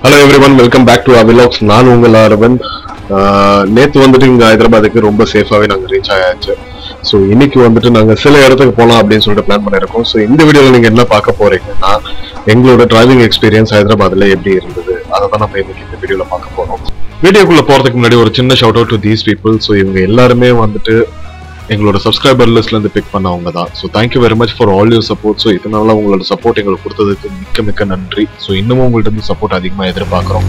Hello everyone welcome back to அவிலாக்ஸ் நான் உங்கள் அரவன் நேற்று வந்துட்டு இங்கே ஹைதராபாத்துக்கு ரொம்ப சேஃபாகவே நாங்கள் ரீச் ஆயாச்சு ஸோ இன்னைக்கு வந்துட்டு நாங்கள் சில இடத்துக்கு போகலாம் அப்படின்னு சொல்லிட்டு பிளான் பண்ணியிருக்கோம் ஸோ இந்த வீடியோவில் நீங்கள் என்ன பார்க்க போறீங்கன்னா எங்களோட டிராவலிங் எக்ஸ்பீரியன்ஸ் ஹைதராபாத்தில் எப்படி இருந்தது அதை தான் நம்ம இன்னைக்கு இந்த வீடியோவில் பார்க்க போகிறோம் வீடியோக்குள்ளே போகிறதுக்கு முன்னாடி ஒரு சின்ன shout out to these people so இவங்க எல்லாருமே வந்துட்டு எங்களோட சப்ஸ்கிரைபர் லிஸ்ட்ல இருந்து பிக் பண்ணவங்க தான் so thank you very much for all your support so இதனால உங்களோட சப்போர்ட் எங்களுக்கு கொடுத்ததுக்கு மிக்க மிக்க நன்றி ஸோ இன்னமும் உங்கள்ட்ட இருந்து சப்போர்ட் அதிகமாக எதிர்பார்க்குறோம்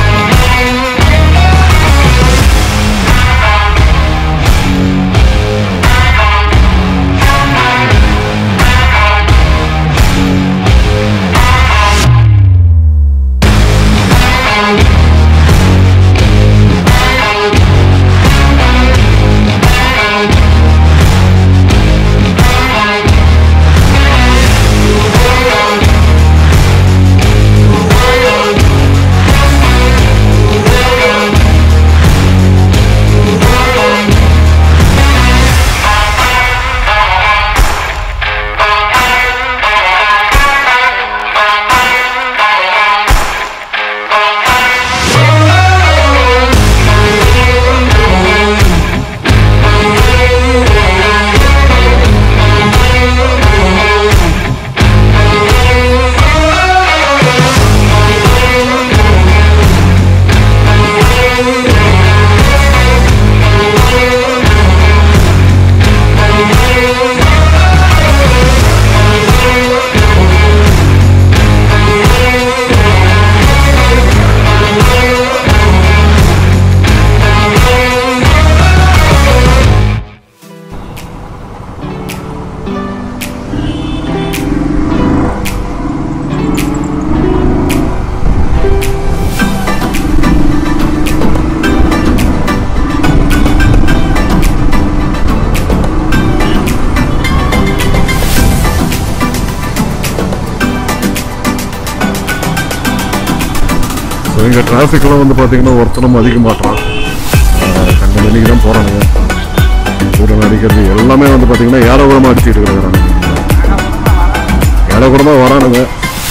ஸோ இங்கே டிராஃபிக்லாம் வந்து பார்த்தீங்கன்னா ஒருத்தனும் மதிக்க மாட்டான் கண்ட மணிக்கு தான் போகிறானுங்க கூட்டம் அடிக்கிறது எல்லாமே வந்து பார்த்தீங்கன்னா ஏடகுடமாக அடிச்சுட்டு இருக்கிறாங்க ஏடகுடமாக வரானுங்க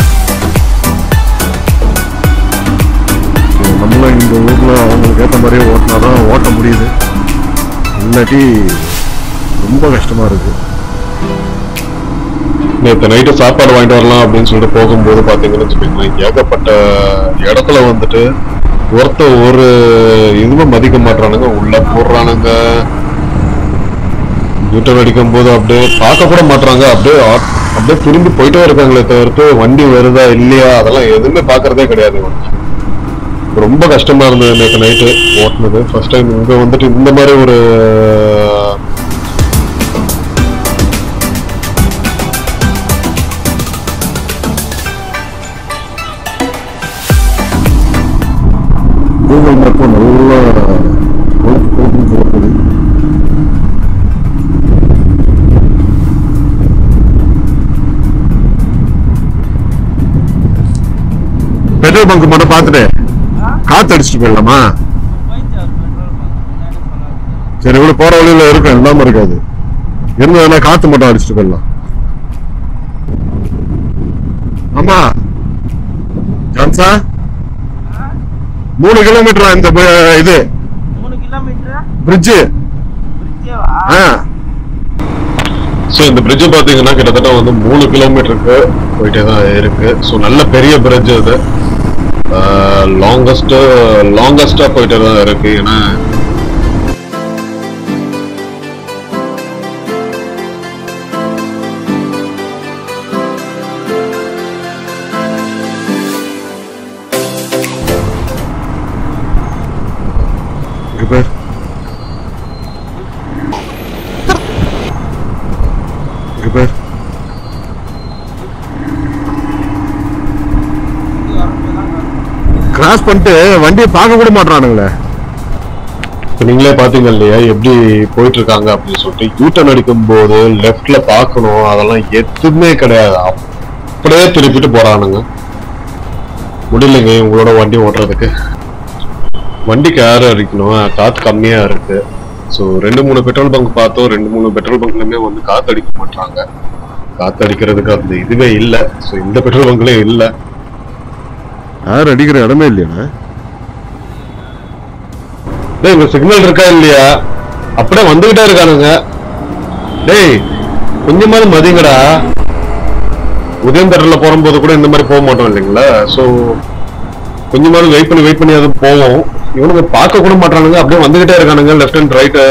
So, நம்மளும் இந்த ஊரில் அவங்களுக்கு ஏற்ற மாதிரியே ஓட்டினா தான் ஓட்ட முடியுது இல்லாட்டி ரொம்ப கஷ்டமாக இருக்குது நேற்று நைட்டு சாப்பாடு வாங்கிட்டு வரலாம் அப்படின்னு சொல்லிட்டு போகும்போது பார்த்தீங்கன்னு வச்சுக்கோங்களேன் ஏகப்பட்ட இடத்துல வந்துட்டு ஒருத்த ஒரு இதுவுமே மதிக்க மாட்றானுங்க உள்ள போடுறானுங்க யூட்டன் அடிக்கும் போது அப்படியே பார்க்க கூட மாட்றாங்க அப்படியே ஆ- அப்படியே திரும்பி போயிட்டே இருக்காங்களே தவிர்த்து வண்டி வருதா இல்லையா அதெல்லாம் எதுவுமே பார்க்கறதே கிடையாது ரொம்ப கஷ்டமா இருந்தது நேற்று நைட்டு ஓட்டுனது ஃபர்ஸ்ட் டைம் இங்க வந்துட்டு இந்த மாதிரி ஒரு கூகுள் மேப்பும் நல்லா கொழுப்பு கொழுப்புன்னு போகுது பெட்ரோல் பங்க் மட்டும் பார்த்துட்டு காத்து அடிச்சுட்டு போயிடலாமா சரி இவ்வளவு போற வழியில இருக்கும் இல்லாம இருக்காது இருந்ததுன்னா காத்து மட்டும் அடிச்சுட்டு போயிடலாம் ஆமா ஜான்சா மூணு கிலோமீட்டர் இந்த ப- இது மூணு கிலோமீட்டர் பிரிட்ஜு ஆ ஸோ இந்த பிரிட்ஜ் பார்த்தீங்கன்னா கிட்டத்தட்ட வந்து மூணு கிலோமீட்டருக்கு போயிட்டே தான் இருக்கு ஸோ நல்ல பெரிய பிரிட்ஜ் அது லாங்கஸ்ட் லாங்கஸ்டா போயிட்டே தான் இருக்கு ஏன்னா இங்க பேர் இங்க பேர் கிராஸ் பண்ணிட்டு வண்டியை பார்க்க கூட மாட்டானுங்களே இப்போ நீங்களே பார்த்தீங்க இல்லையா எப்படி போயிட்டு இருக்காங்க அப்படின்னு சொல்லிட்டு யூட்டன் அடிக்கும் போது லெஃப்ட்ல பார்க்கணும் அதெல்லாம் எதுவுமே கிடையாது அப்படியே திருப்பிட்டு போறானுங்க முடியலைங்க உங்களோட வண்டி ஓட்டுறதுக்கு வண்டிக்கு ஏர் அடிக்கணும் காத்து கம்மியா இருக்கு ஸோ ரெண்டு மூணு பெட்ரோல் பங்க் பார்த்தோம் ரெண்டு மூணு பெட்ரோல் பங்க்லயுமே வந்து காத்து அடிக்க மாட்டாங்க காத்து அடிக்கிறதுக்கு அந்த இதுவே இல்லை ஸோ இந்த பெட்ரோல் பங்க்லயும் இல்லை யார் அடிக்கிற இடமே இல்லையாண்ணே டேய் இங்க சிக்னல் இருக்கா இல்லையா அப்படியே வந்துகிட்டே இருக்கானுங்க டேய் கொஞ்சமாவது மதிங்கடா உதயந்தரில் போகும்போது கூட இந்த மாதிரி போக மாட்டோம் இல்லைங்களா ஸோ கொஞ்சமாவது வெயிட் பண்ணி வெயிட் பண்ணி அது போவோம் இவனுங்க பார்க்க கூட மாட்டானுங்க அப்படியே வந்துகிட்டே இருக்கானுங்க லெஃப்ட் அண்ட் ரைட்டு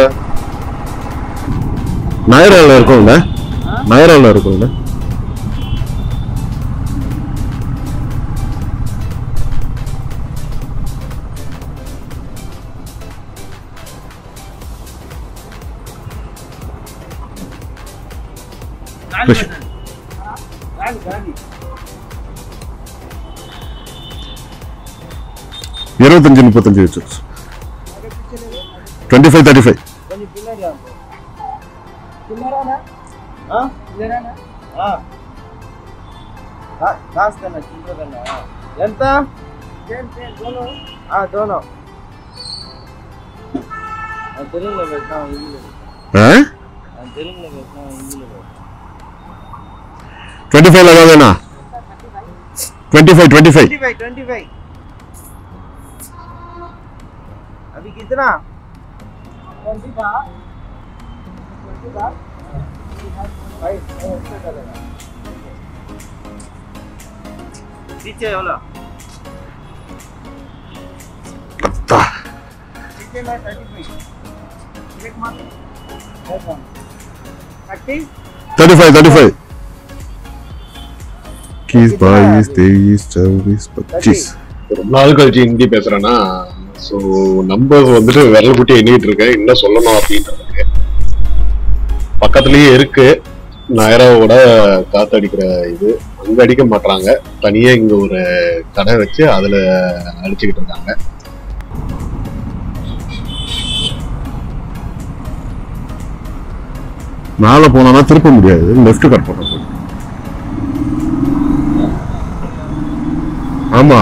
நயரால இருக்கும்ல நயரால இருக்கும்ல காலி பண்ணு. காலி காலி இருபத்தஞ்சு முப்பத்தஞ்சு வச்சு டுவெண்ட்டி ஃபைவ் தேர்ட்டி ஃபைవ్ கொஞ்சம் பின்னாடி வாங்க பின்னாடாண்ணா ஆ பின்னாடாண்ணா ஆ కా- కాస్త చిల్లరన్నా ఎంత ఆ, దోనో ఆ, తెలుగులో పెట్టినాం ఇంగ్లీష్ ఆ, తెలుగులో పెట్టినాం ఇంగ్లీష్ டுவெண்ட்டி ஃபைவ்ல ஏதாவதுண்ணா twenty five twenty five twenty five twenty five अभी कितना ट्वेंटी का ट्वेंटी का पीछे वाला पीछे में थर्टी फाइव एक मात्र thirty thirty five thirty five keys boys தேய்ஸ் சர்வீஸ் பச்சீஸ் ரொம்ப நாள் கழிச்சு ஹிந்தி பேசுறேன்னா ஸோ நம்பர்ஸ் வந்துட்டு விரல் குட்டி எண்ணிட்டு இருக்கேன் என்ன சொல்லணும் அப்படின்றது பக்கத்துலயே இருக்கு நயராவோட காத்தடிக்கிற இது அங்க அடிக்க மாட்டாங்க தனியா இங்க ஒரு கடை வச்சு அதுல அடிச்சுக்கிட்டு இருக்காங்க மேலே போனோம்னா திருப்ப முடியாது லெஃப்ட் கட் பண்ண சொல்லு. ஆமா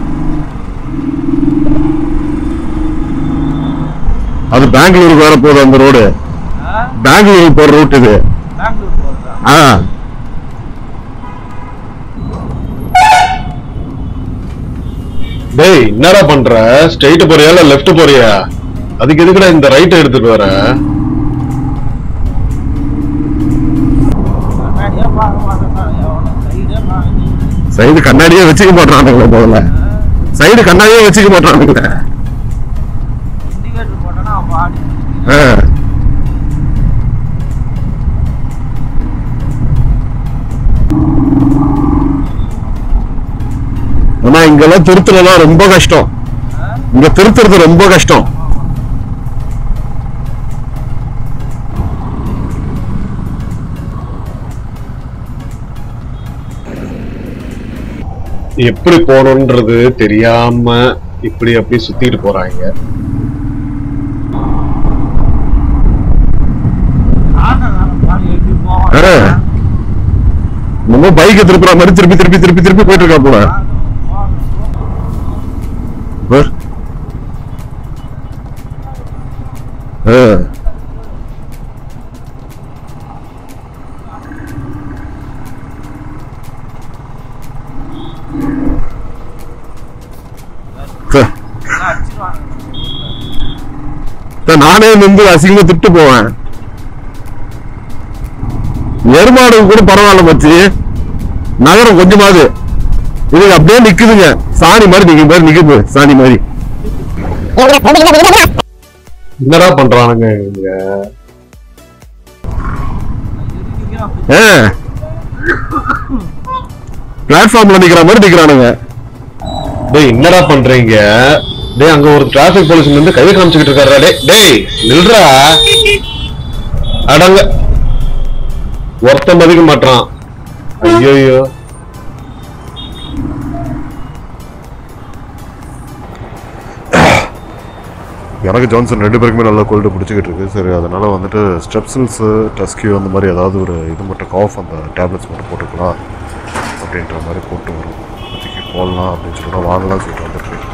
அது பெங்களூருக்கு வேற போகுது அந்த ரோடு பெங்களூருக்கு போற ரூட் இது பெங்களூர் போகிறதா ஆ டேய் என்னடா பண்ற ஸ்ட்ரைட் போறியா இல்ல லெஃப்ட் போறியா அதுக்கு எதுக்குடா இந்த ரைட் எடுத்துட்டு வர கண்ணாடியா பார்க்க மாட்டேன் எவனும் சைடே பார்க்க சைடு கண்ணாடியே வச்சுக்க மாட்டானுங்களே முதல்ல சைடு கண்ணாடியே வச்சுக்க மாட்டானுங்களே இண்டிகேட்டர் போட்டோன்னா அவன் ஆடி ஆ. ஆனா இங்கெல்லாம் திருத்துறதுலாம் ரொம்ப கஷ்டம் இங்க திருத்துறது ரொம்ப கஷ்டம் எப்படி போகணுன்றது தெரியாம இப்படி அப்படி சுத்திட்டு போறாங்க ஆ. நம்ம பைக்கை திருப்புற மாதிரி திருப்பி திருப்பி திருப்பி திருப்பி போயிட்டு இருக்கா போல பார். ஆ. சே. சே, நானே நின்று அசிங்கமா திட்டு போவேன் எருமாடு கூட பரவாயில்ல மச்சி நகரம் கொஞ்சமாவது இது அப்படியே நிக்குதுங்க சாணி மாதிரி நிக்க மாதிரி நிக்குது சாணி மாதிரி என்னடா பண்றானுங்க இங்க பிளாட்ஃபார்ம்ல நிக்கிற மாதிரி நிக்கிறானுங்க டேய் என்னடா பண்றீங்க டேய் அங்க ஒரு டிராபிக் போலீஸ் நின்று கை காமிச்சுக்கிட்டு இருக்காரா டேய் டேய் நில்றா அடங்க ஒருத்த மதிக்க மாட்டான் ஐயோ எனக்கு ஜான்சன் ரெண்டு பேருக்குமே நல்லா கோல்டு பிடிச்சிக்கிட்டு இருக்கு சரி அதனால வந்துட்டு ஸ்டெப்சில்ஸ் டஸ்கியூ அந்த மாதிரி ஏதாவது ஒரு இது மட்டும் காஃப் அந்த டேப்லெட்ஸ் மட்டும் போட்டுக்கலாம் அப்படின்ற மாதிரி போட்டு வரும் அதுக்கு போடலாம் அப்படின்னு சொல்லிட்டு வாங்கலாம் சொல்லிட்டு வந்துட்டு இருக்கு.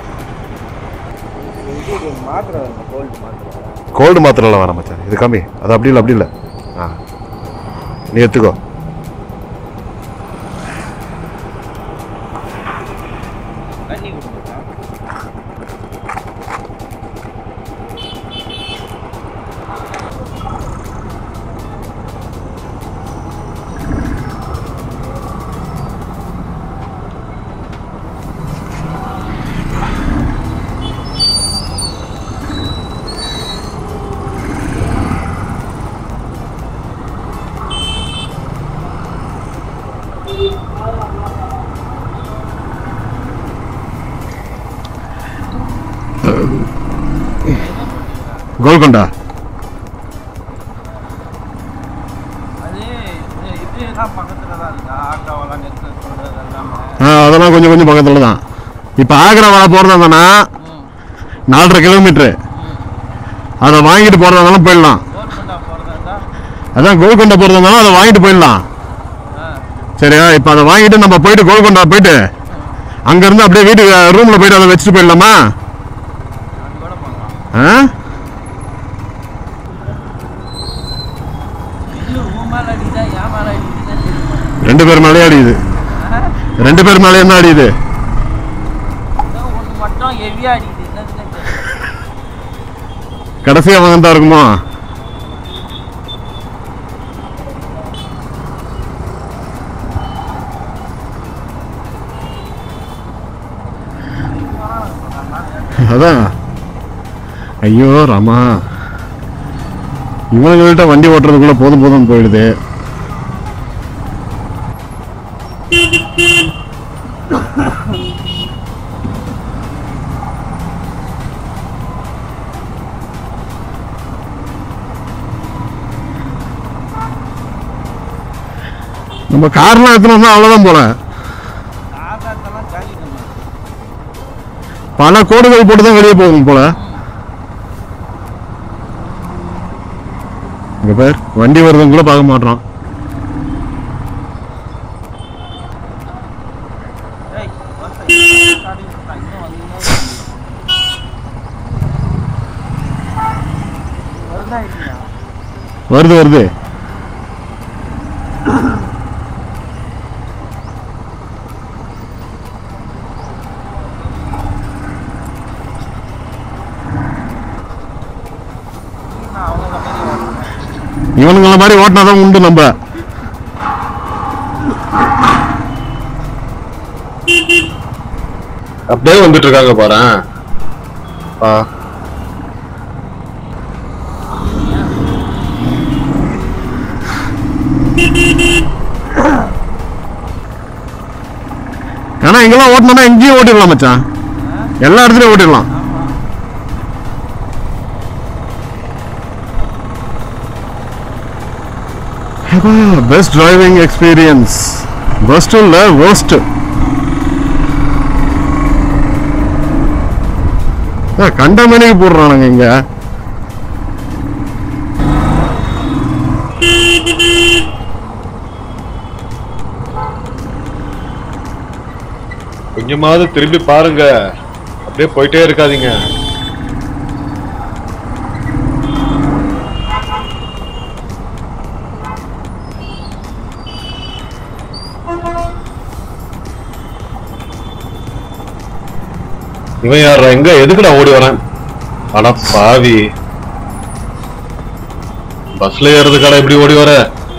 மாத்திரை கோல்டு மாத்திரை கோல்டு மாத்திரலாம் வேணாம் மச்சான் இது கம்மி அது அப்படி இல்லை அப்படி இல்லை ஆ நீ எடுத்துக்கோ தண்ணி கொடுத்துருக்கா கோல்கொண்டா அது இது- இது தான் பக்கத்தில் தான் இருக்கா ஆட்டோவெல்லாம் நிறுத்த சொல்கிறது எல்லாமே ஆ அதெல்லாம் கொஞ்சம் கொஞ்சம் பக்கத்தில் தான் இப்போ ஆக்ரா வர போகிறதா இருந்தானா ம் நாலரை கிலோமீட்ரு அதை வாங்கிட்டு போகிறதா இருந்தாலும் போயிடலாம் கோல்கொண்டா போகிறதா இருந்தா அதான் கோல்கொண்டா போகிறதா இருந்தாலும் அதை வாங்கிட்டு போயிடலாம் ஆ சரியா இப்போ அதை வாங்கிட்டு நம்ம போயிட்டு கோல்கொண்டா போயிட்டு அங்கேருந்து அப்படியே வீட்டுக்கு ரூமில் போயிட்டு அதை வச்சுட்டு போயிடலாமா அது கூட பண்ணலாம் ஆ இது உன் மேலே அடிக்குதா என் மேலே அடிக்குதுன்னு தெரிய மாட்டேங்குது ரெண்டு பேர் மேலே அடியுது ரெண்டு பேர் மேலே என்ன அடியுது ஒன்று மட்டும் ஹெவியாக அடிக்குது என்னதுன்னு தெரியல கடைசியாக வாங்க தான் இருக்குமா அதான் ஐயோ ராமா இவங்கள்ட்ட வண்டி ஓட்டுறதுக்குள்ள போதும் போதும் போயிடுது நம்ம கார்லாம் எடுத்துன்னு வந்தா அவ்வளோதான் போல ஆதாரத்தெல்லாம் காலி பண்ணு பல கோடுகள் போட்டு தான் வெளியே போகும் போல இங்க பேர் வண்டி வருதுன்னு கூட பார்க்க மாட்டோம் ஏய் ஒருத்தன் காடி விட்டான் இன்னும் வந்தீங்கன்னா வருதா இல்லையா வருது வருது நான் அவங்க மாதிரி வரேன் இவனுங்கள மாதிரி ஓட்டினாதான் உண்டு நம்ம அப்படியே வந்துட்டு இருக்காங்க பாரு ஆ ஆனா இங்கெல்லாம் ஓட்டினா எங்கேயும் ஓட்டிடலாம் மச்சான் எல்லா இடத்துலயும் ஓட்டிடலாம் பெஸ்ட் டிரைவிங் எக்ஸ்பீரியன்ஸ் பெஸ்ட் இல்ல worst கண்ட மணிக்கு போடுறானுங்க இங்க கொஞ்சமாவது திரும்பி பாருங்க அப்படியே போயிட்டே இருக்காதீங்க இவன் யாரா எங்க எதுக்குடா ஓடி வரேன் ஆனா பாவி பஸ்ல ஏறதுக்காடா இப்படி ஓடி வர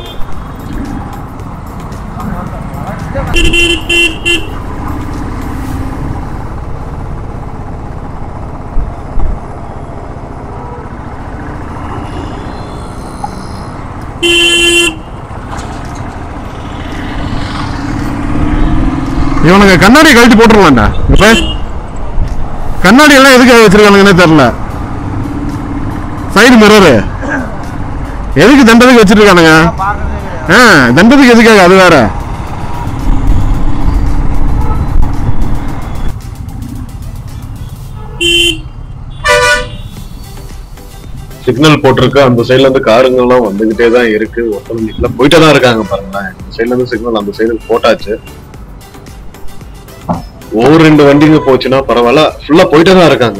இவனுங்க கண்ணாடி கழட்டி போட்டுருலாம்டா இப்ப கண்ணாடி எல்லாம் எதுக்கு வச்சிருக்கானுங்கன்னே தெரியல சைடு மிரரு எதுக்கு தண்டதுக்கு வச்சிருக்கானுங்க பார்க்கறதே கிடையாது ஆ தண்டதுக்கு எதுக்காக அது வேற சிக்னல் போட்டிருக்கு அந்த சைடுல இருந்து காருங்க எல்லாம் வந்துகிட்டே தான் இருக்கு ஒருத்தர் நிக்கல போயிட்டே தான் இருக்காங்க பாருங்களேன் இந்த சைடுல இருந்து சிக்னல் அந்த சைடு போட்டாச்சு ஒவ்வொரு ரெண்டு வண்டிங்க போச்சுன்னா பரவாயில்ல ஃபுல்லா போயிட்டே தான் இருக்காங்க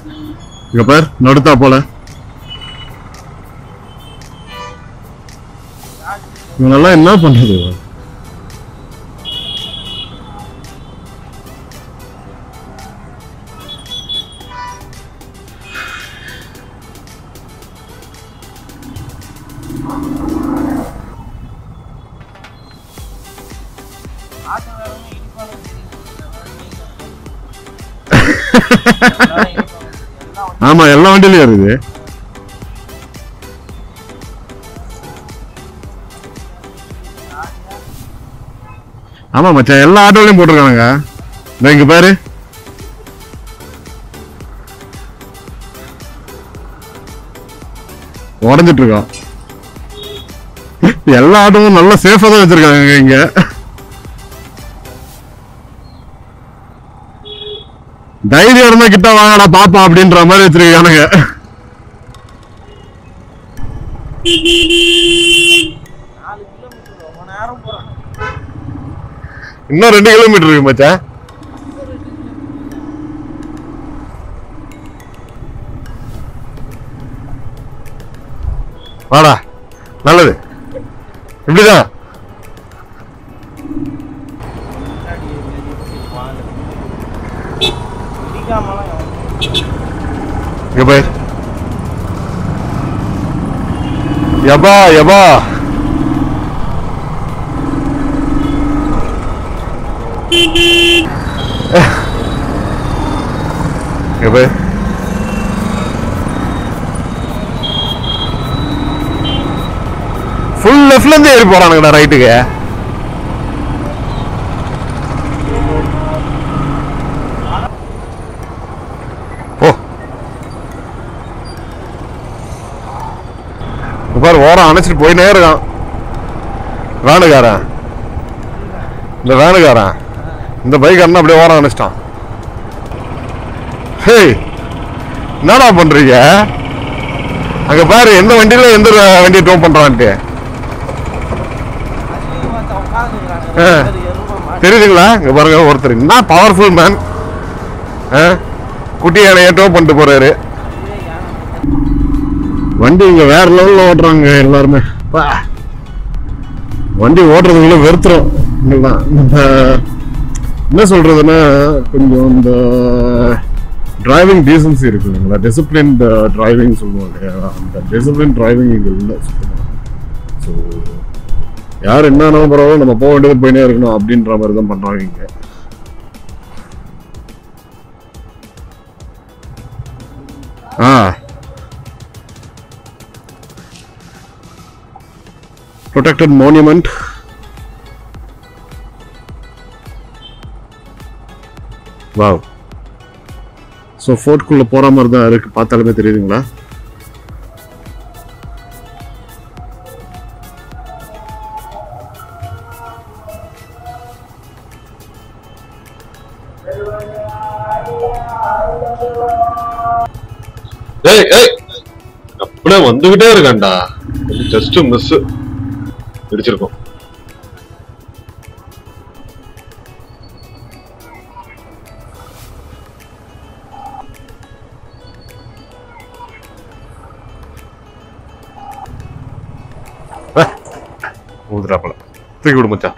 இங்க பார் நடுத்தா போல இவனெல்லாம் என்ன பண்றது ஆட்டோ வேறமே இடிப்பானு தெரியும் எல்லாம் ஆமா எல்லா வண்டியிலயும் இருக்குது ஆமா மச்சான் எல்லா ஆட்டோலயும் போட்டிருக்கானுங்க இந்த இங்க பாரு உடஞ்சிட்டு இருக்கான் எல்லா ஆட்டோவும் நல்லா சேஃபா தான் வச்சிருக்காங்க இங்க தைரியம் இருந்தா கிட்ட வாங்கடா பாப்பா அப்படின்ற மாதிரி வச்சிருக்கானுங்க நாலு கிலோமீட்டர் ரொம்ப நேரம் போறான் இன்னும் ரெண்டு கிலோமீட்டர் இருக்கு மச்சான் வாடா நல்லது இப்படிதான் இடிக்காமலாம் எவனும் இங்க போய் யபா யபா இங்க போய் ஃபுல் லெஃப்ட்ல இருந்து ஏறி போறானுங்கடா ரைட்டுக்கு ஓ இங்க பாரு ஓரம் அணைச்சிட்டு போயினே இருக்கான் வேனுக்காரன் இந்த வேனுக்காரன் இந்த பைக் அண்ணன் அப்படியே ஓரம் அணைச்சிட்டான் ஹேய் என்னடா பண்றீங்க அங்க பாரு எந்த வண்டியில எந்த வண்டியை டோ பண்றான்ட்டு அசிங்கமா உட்காந்துக்கிறாங்க ஆ. எருமை மாடு தெரியுதுங்களா இங்க பாருங்க ஒருத்தர் என்ன பவர்ஃபுல் மேன் குட்டி யானையை டோ பண்ணிட்டு போறாரு வண்டி இங்க வேற லெவல்ல ஓட்டுறாங்க எல்லாருமே பா. வண்டி ஓட்டுறதுக்குள்ள வெறுத்துரும் இங்கெல்லாம். இந்த என்ன சொல்றதுன்னா கொஞ்சம் இந்த டிரைவிங் டீசன்சி இருக்கு இல்லைங்களா டிசிப்ளின் டிரைவிங் சொல்லுவாங்க இல்லையா? அந்த டிசிப்ளின் டிரைவிங் இங்க இல்லை சுத்தமாக ஸோ யார் என்ன பரவாயில்ல நம்ம போக வேண்டியது போயினே இருக்கணும் அப்படின்ற மாதிரி தான் பண்றாங்க இங்க ஆ ப்ரொடெக்டட் மான்யூமெண்ட் வாவ் ஸோ ஃபோர்ட்குள்ளே போகிற மாதிரி தான் இருக்கு பார்த்தாலுமே தெரியுதுங்களா ஏய் ஏய் அப்படியே வந்துகிட்டே இருக்கான்டா ஜஸ்ட் மிஸ் இடிச்சிருக்கோம் ஊதுறாப்பல தூக்கி விடு மச்சான்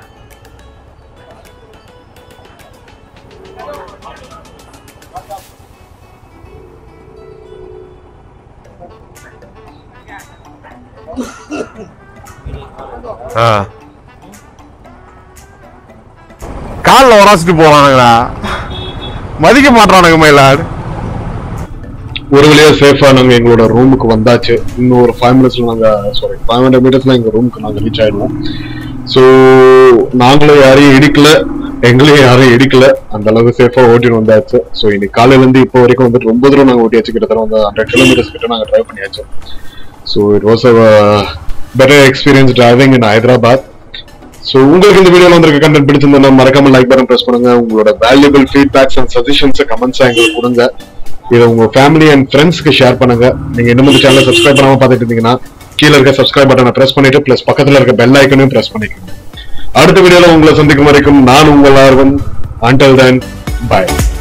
ஆ காலில் உராசிட்டு போறானுங்கடா மதிக்க மாட்டானுங்க மயிலாடு ஒரு வழியா சேஃபா நாங்க எங்களோட ரூமுக்கு வந்தாச்சு இன்னும் ஒரு ஃபைவ் மினிட்ஸ்ல நாங்க சாரி ஃபைவ் ஹண்ட்ரட் மீட்டர்ஸ்ல எங்க ரூமுக்கு நாங்க ரீச் ஆயிடுவோம் ஸோ நாங்களும் யாரையும் இடிக்கல எங்களையும் யாரையும் இடிக்கல அந்த அளவுக்கு சேஃபா ஓட்டிட்டு வந்தாச்சு ஸோ இன்னைக்கு காலையில இருந்து இப்போ வரைக்கும் வந்துட்டு ரொம்ப தூரம் நாங்க ஓட்டியாச்சு கிட்டத்தட்ட வந்து ஹண்ட்ரட் கிலோமீட்டர்ஸ் கிட்ட நாங்க டிரைவ் பண்ணியாச்சு so it was a better experience driving in Hyderabad so உங்களுக்கு இந்த வீடியோல வந்திருக்க கண்டென்ட் பிடிச்சிருந்தா மறக்காம லைக் பட்டன் பிரஸ் பண்ணுங்க உங்களோட valuable feedbacks and suggestions comments எங்களுக்கு கொடுங்க இதை உங்க ஃபேமிலி அண்ட் ஃப்ரெண்ட்ஸ்க்கு ஷேர் பண்ணுங்க நீங்க இன்னும் இந்த சேனலை சப்ஸ்கிரைப் பண்ணாம பார்த்துட்டு இருந்தீங்கன்னா கீழே இருக்க சப்ஸ்கிரைப் பட்டனை பிரஸ் பண்ணிட்டு பிளஸ் பக்கத்துல இருக்க பெல் ஐக்கனையும் பிரஸ் பண்ணிக்கோங்க அடுத்த வீடியோல உங்களை சந்திக்கும் வரைக்கும் நான் உங்கள் ஆர்வம் அண்டல் தென் பை